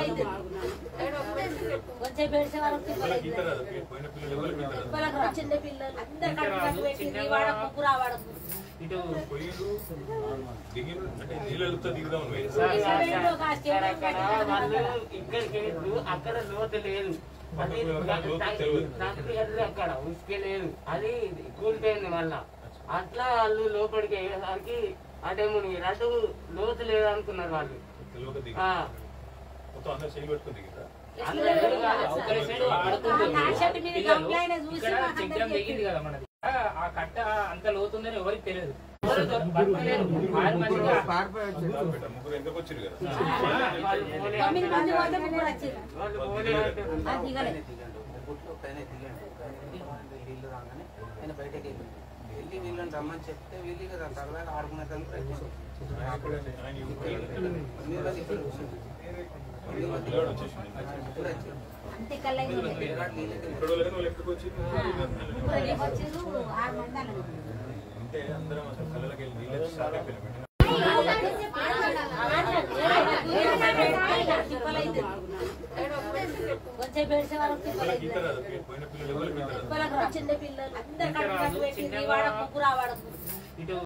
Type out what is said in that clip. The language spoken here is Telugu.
తిప్పలైతే కొంచెం పెడిసే వరకు తిప్పలైతే పోయిన పిల్లలు ఎవరికి ఇతర తిప్పలకు రా చిన్న పిల్లలు అందరు కట్టు పెట్టింది ఈ వాడకు ముగ్గురు ఆ వాడకు ఇటు పొయ్యిలు దిగిన అంటే నీళ్ళతో దిగుదాం పోయి సార్, సార్, సార్, సార్, అక్కడ వాళ్ళు ఇక్కడికి వెళ్ళు, అక్కడ లోతు లేదు అది తప్పియదు అక్కడ ఉసుకే లేదు అది కూలిపోయింది మళ్ళా అట్లా వాళ్ళు లోపలికి వెళ్ళేసరికి అటే మునిగి అటు లోతు లేదు అనుకున్నారు వాళ్ళు తెలియక దిగి ఆ, మొత్తం అందరూ చెయ్యి పెట్టుకుని దిగిరా అందరూ కాదు. అవతల సైడ్ ఆడుకుంటుంది. ఆ నాశనం మీద పిల్లలు. కంప్లైంట్ చూసి ఇక్కడ మాకు చక్రం అందరికీ దిగింది కదా మనది ఆ, ఆ కట్ట అంత లోతుందని ఎవరికి తెలియదు ఎవరు దొర- పట్టుకోలేరు. ఆరు మందిగా పెట్ట ముగ్గురు ఎందుకు వచ్చారు కదా వాళ్ళు పోలే తొమ్మిది మంది అంటారు. పోతే ముగ్గురు వచ్చారు వాళ్ళు పోలే అంటారు. అది దిగలే బొట్లో పైన దిగండి వీళ్ళు రాగానే ఆయన బయటకి వెళ్ళి వెళ్ళి వీళ్ళని రమ్మని చెప్తే వీళ్ళు కదా సరదాగా ఆడుకునే ప్రయత్నం ఆయన యువకుడు. మీరు వాళ్ళు ఇక్కడ కూర్చోండి. పిల్లాడు వచ్చేసిండు. ఇప్పుడు వచ్చారు. అంతే కళ్ళకి విరాట్ నీళ్ళకి ఇక్కడ వాళ్ళకి వాళ్ళు ఎక్కడికి వచ్చి ముగ్గురు వచ్చారు ఆరు మంది అన్నారు అంటే అందరం అసలు కళ్ళకి వెళ్ళి నీళ్ళు షాక్ అయిపోయినాం తిప్పలైతే కొంచెం పెడిసే వరకు పిల్లలకి తిప్పలైతే ఇతర పోయిన పిల్లలు ఎవరికి ఇతర తిప్పలకు రా చిన్న పిల్లలు అందరు కట్టు పెట్టింది ఈ వాడకు ముగ్గురు ఆ వాడకు ఇటు